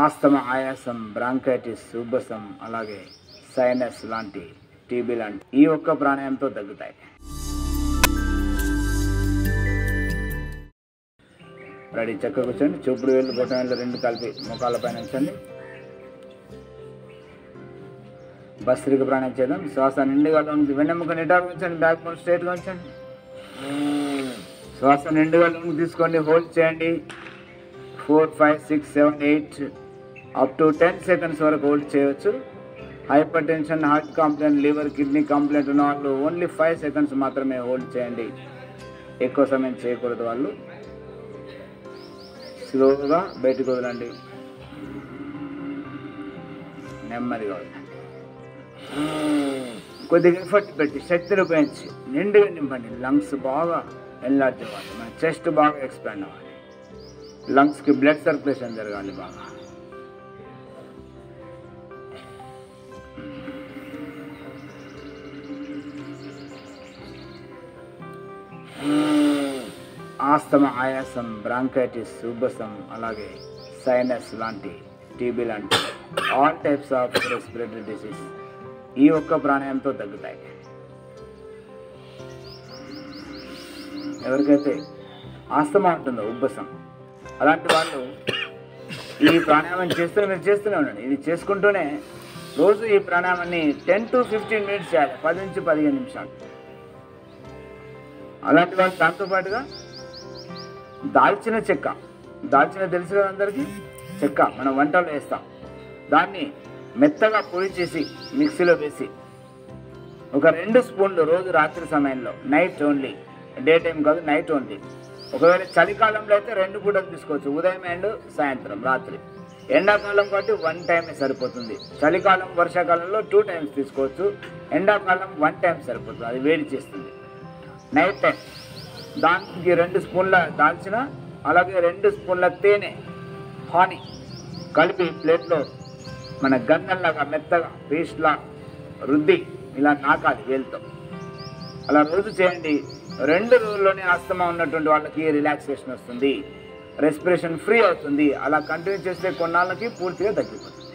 ఆస్తమ ఆయాసం బ్రాంకైటిస్ ఉబ్బసం అలాగే సైనస్ లాంటి టీబీ లాంటి ఈ ఒక్క ప్రాణాయామంతో తగ్గుతాయి రెడీ చక్క కూర్చోండి చూపుడు వేళ్ళు బొట్టం వేళ్ళు రెండు కలిపి ముఖాల పైన ఉంచండి భస్త్రిక ప్రాణాయం చేద్దాం శ్వాస నిండుగా ఉంది వెన్నెముక నిటారుగా ఉంచండి బ్యాక్ బోన్ స్ట్రైట్గా ఉంచండి శ్వాస నిండుగా లొంగి తీసుకోండి హోల్డ్ చేయండి four five six seven eight up to ten seconds వరకు హోల్డ్ చేయవచ్చు hypertension heart complaint liver kidney complaint ఉన్న వాళ్ళు ఓన్లీ ఫైవ్ సెకండ్స్ మాత్రమే హోల్డ్ చేయండి ఎక్కువ సమయం చేయకూడదు వాళ్ళు స్లోగా బయటకు వదలండి నెమ్మదిగా వదలండి కొద్దిగా ఎఫర్ట్ పెట్టి శక్తిని ఉపయోగించి నిండుగా నింపండి లంగ్స్ బాగా ఎన్లార్జ్ అవ్వాలి మన చెస్ట్ బాగా ఎక్స్పాండ్ అవ్వాలి లంగ్స్కి బ్లడ్ సర్క్యులేషన్ జరగాలి బాగా ఆస్తమ ఆయాసం బ్రాంకైటిస్ ఉబ్బసం అలాగే సైనస్ లాంటి టీబీ లాంటి all types of respiratory disease ఈ ఒక్క ప్రాణాయంతో తగ్గుతాయి ఎవరికైతే ఆస్తమా ఉంటుందో ఉబ్బసం అలాంటి వాళ్ళు ఈ ప్రాణాయామం చేస్తూనే మీరు చేస్తూనే ఉండండి ఇది చేసుకుంటూనే రోజు ఈ ప్రాణాయామాన్ని టెన్ టు ఫిఫ్టీన్ మినిట్స్ చేయాలి పది నుంచి పదిహేను నిమిషాలు అలాంటి వాళ్ళు దాంతోపాటుగా దాల్చిన చెక్క దాల్చిన తెలుసు కదా అందరికీ చెక్క మనం వంటలో వేస్తాం దాన్ని మెత్తగా పొడి చేసి మిక్సీలో వేసి ఒక రెండు స్పూన్లు రోజు రాత్రి సమయంలో నైట్ ఓన్లీ డే టైం కాదు నైట్ ఓన్లీ ఒకవేళ చలికాలంలో అయితే రెండు పూటలు తీసుకోవచ్చు ఉదయం అండ్ సాయంత్రం రాత్రి ఎండాకాలం కాబట్టి వన్ టైమే సరిపోతుంది చలికాలం వర్షాకాలంలో టూ టైమ్స్ తీసుకోవచ్చు ఎండాకాలం వన్ టైం సరిపోతుంది అది వేడి చేస్తుంది నైట్ టైం దానికి రెండు స్పూన్ల దాల్చిన అలాగే రెండు స్పూన్ల తేనె హాని కలిపి ప్లేట్లో మన గంధంలాగా మెత్తగా పేస్ట్లా రుద్ది ఇలా నాకాలి వేలుతో అలా రోజు చేయండి రెండు రోజుల్లోనే ఆస్తమా ఉన్నటువంటి వాళ్ళకి రిలాక్సేషన్ వస్తుంది రెస్పిరేషన్ ఫ్రీ అవుతుంది అలా కంటిన్యూ చేస్తే కొన్నాళ్ళకి పూర్తిగా తగ్గిపోతుంది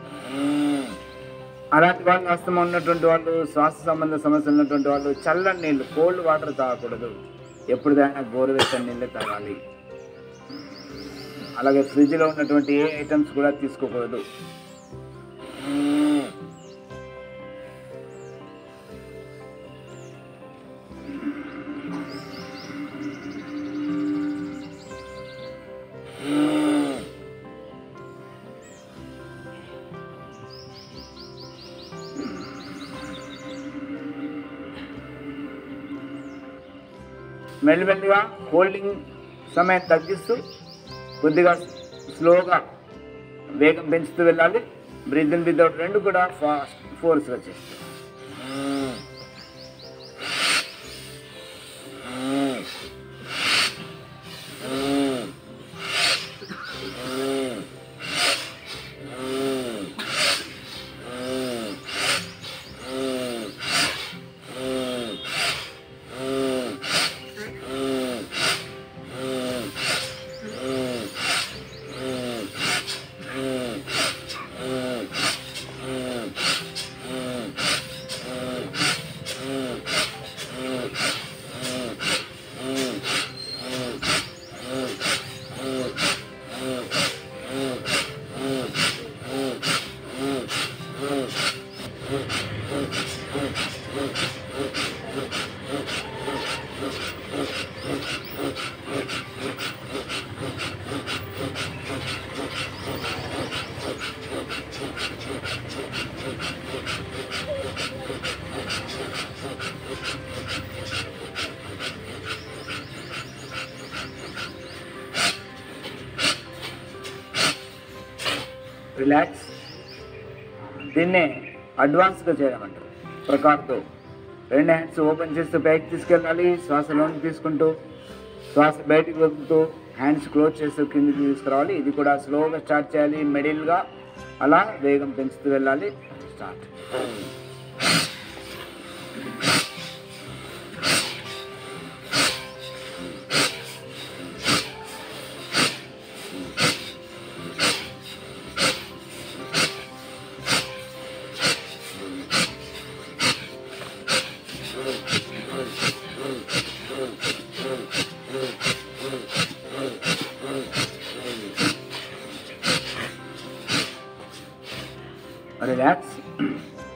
అలాంటి వాళ్ళు ఆస్తమా ఉన్నటువంటి వాళ్ళు శ్వాస సంబంధ సమస్యలు ఉన్నటువంటి వాళ్ళు చల్లని నీళ్ళు కోల్డ్ వాటర్ తాగకూడదు ఎప్పుడైనా గోరువెచ్చని నీళ్ళే తాగాలి అలాగే ఫ్రిడ్జ్లో ఉన్నటువంటి ఏ ఐటమ్స్ కూడా తీసుకోకూడదు మెల్లిమెల్లిగా హోల్డింగ్ సమయం తగ్గిస్తూ కొద్దిగా స్లోగా వేగం పెంచుతూ వెళ్ళాలి బ్రీత్ ఇన్ బ్రీత్ అవుట్ రెండు కూడా ఫాస్ట్ ఫోర్స్గా చేస్తాం రిలాక్స్ దీన్నే అడ్వాన్స్గా చేయడం అంటారు ప్రకార్తో రెండు హ్యాండ్స్ ఓపెన్ చేస్తూ పైకి తీసుకెళ్ళాలి శ్వాస లోనికి తీసుకుంటూ శ్వాస బయటికి వదులుతూ హ్యాండ్స్ క్లోజ్ చేస్తూ కిందికి తీసుకురావాలి ఇది కూడా స్లోగా స్టార్ట్ చేయాలి మిడిల్గా అలా వేగం పెంచుతూ వెళ్ళాలి స్టార్ట్ రిలాక్స్